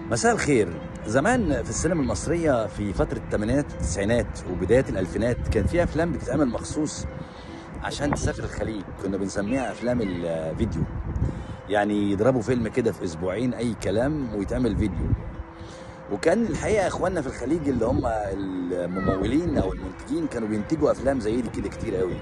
مساء الخير زمان في السينما المصرية في فترة الثمانينات والتسعينات وبداية الألفينات كان في أفلام بتتعمل مخصوص عشان تسافر الخليج كنا بنسميها أفلام الفيديو يعني يضربوا فيلم كده في أسبوعين أي كلام ويتعمل فيديو وكان الحقيقة إخواننا في الخليج اللي هم الممولين أو المنتجين كانوا بينتجوا أفلام زي دي كده كتير قوي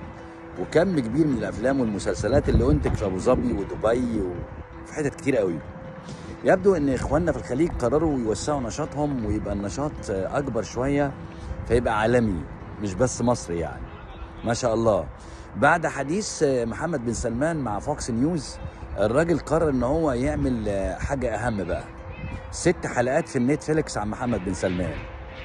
وكم كبير من الأفلام والمسلسلات اللي أنتج في أبو ظبي ودبي وفي حتت كتير قوي يبدو ان اخواننا في الخليج قرروا يوسعوا نشاطهم ويبقى النشاط اكبر شويه فيبقى عالمي مش بس مصري يعني ما شاء الله بعد حديث محمد بن سلمان مع فوكس نيوز الراجل قرر ان هو يعمل حاجه اهم بقى ست حلقات في النتفليكس عن محمد بن سلمان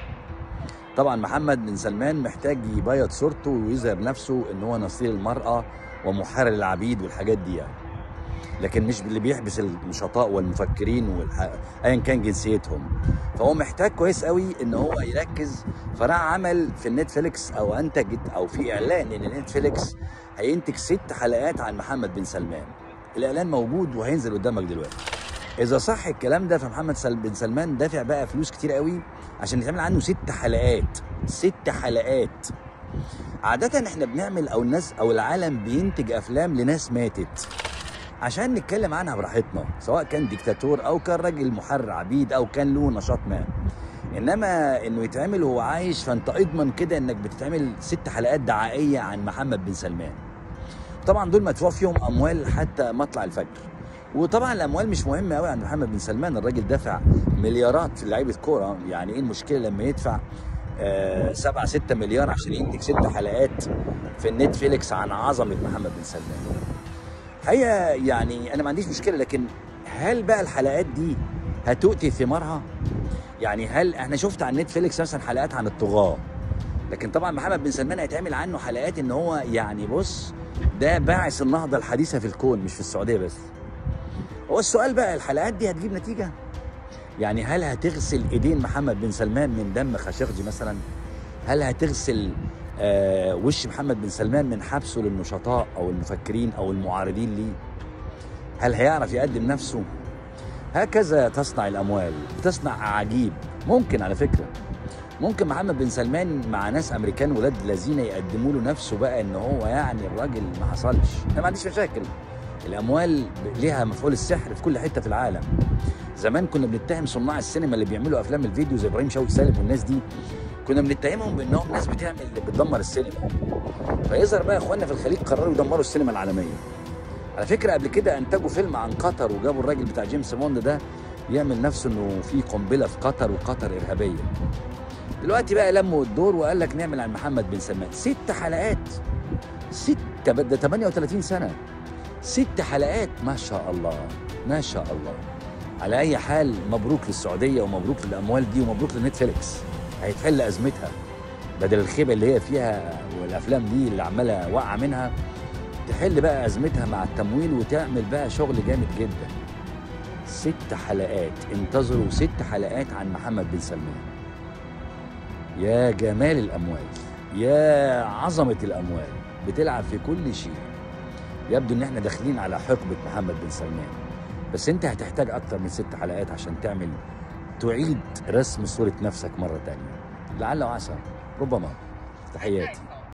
طبعا محمد بن سلمان محتاج يبيض صورته ويظهر نفسه ان هو نصير المراه ومحرر العبيد والحاجات دي يعني لكن مش اللي بيحبس النشطاء والمفكرين والح... ايا كان جنسيتهم فهو محتاج كويس قوي ان هو يركز فراح عمل في النتفليكس او انتج او في اعلان ان النتفليكس هينتج ست حلقات عن محمد بن سلمان الاعلان موجود وهينزل قدامك دلوقتي اذا صح الكلام ده فمحمد سل... بن سلمان دافع بقى فلوس كتير قوي عشان يتعمل عنه ست حلقات ست حلقات عادة احنا بنعمل او الناس او العالم بينتج افلام لناس ماتت عشان نتكلم عنها براحتنا سواء كان ديكتاتور او كان راجل محرر عبيد او كان له نشاط ما انما انه يتعمل وهو عايش فانت اضمن كده انك بتتعمل ست حلقات دعائيه عن محمد بن سلمان طبعا دول مدفوع فيهم اموال حتى مطلع الفجر وطبعا الاموال مش مهمه قوي عند محمد بن سلمان الراجل دفع مليارات في لعيبه كوره يعني ايه المشكله لما يدفع آه سبعة ستة مليار عشان ينتج ست حلقات في النتفليكس عن عظمه محمد بن سلمان هي يعني انا ما عنديش مشكله لكن هل بقى الحلقات دي هتؤتي ثمارها؟ يعني هل احنا شفت على نتفليكس مثلا حلقات عن الطغاه لكن طبعا محمد بن سلمان هيتعمل عنه حلقات ان هو يعني بص ده باعث النهضه الحديثه في الكون مش في السعوديه بس هو السؤال بقى الحلقات دي هتجيب نتيجه؟ يعني هل هتغسل ايدين محمد بن سلمان من دم خاشقجي مثلا؟ هل هتغسل آه وش محمد بن سلمان من حبسه للنشطاء او المفكرين او المعارضين ليه هل هيعرف يقدم نفسه هكذا تصنع الاموال تصنع اعاجيب ممكن على فكره ممكن محمد بن سلمان مع ناس امريكان ولاد الذين يقدموا له نفسه بقى ان هو يعني الراجل ما حصلش انا ما عنديش مشاكل الاموال ليها مفعول السحر في كل حته في العالم زمان كنا بنتهم صناع السينما اللي بيعملوا افلام الفيديو زي ابراهيم شوقي سالم والناس دي كنا بنتهمهم بانهم ناس بتعمل بتدمر السينما فيظهر بقى اخواننا في الخليج قرروا يدمروا السينما العالميه على فكره قبل كده انتجوا فيلم عن قطر وجابوا الراجل بتاع جيمس بوند ده يعمل نفسه انه في قنبله في قطر وقطر ارهابيه دلوقتي بقى لموا الدور وقال لك نعمل عن محمد بن سلمان ست حلقات ست ده 38 سنه ست حلقات ما شاء الله ما شاء الله على اي حال مبروك للسعوديه ومبروك للاموال دي ومبروك لنتفليكس هيتحل ازمتها بدل الخيبه اللي هي فيها والافلام دي اللي عماله واقعه منها تحل بقى ازمتها مع التمويل وتعمل بقى شغل جامد جدا ست حلقات انتظروا ست حلقات عن محمد بن سلمان يا جمال الاموال يا عظمه الاموال بتلعب في كل شيء يبدو ان احنا داخلين على حقبه محمد بن سلمان بس انت هتحتاج اكتر من ست حلقات عشان تعمل تعيد رسم صورة نفسك مرة تانية لعل وعسى ربما تحياتي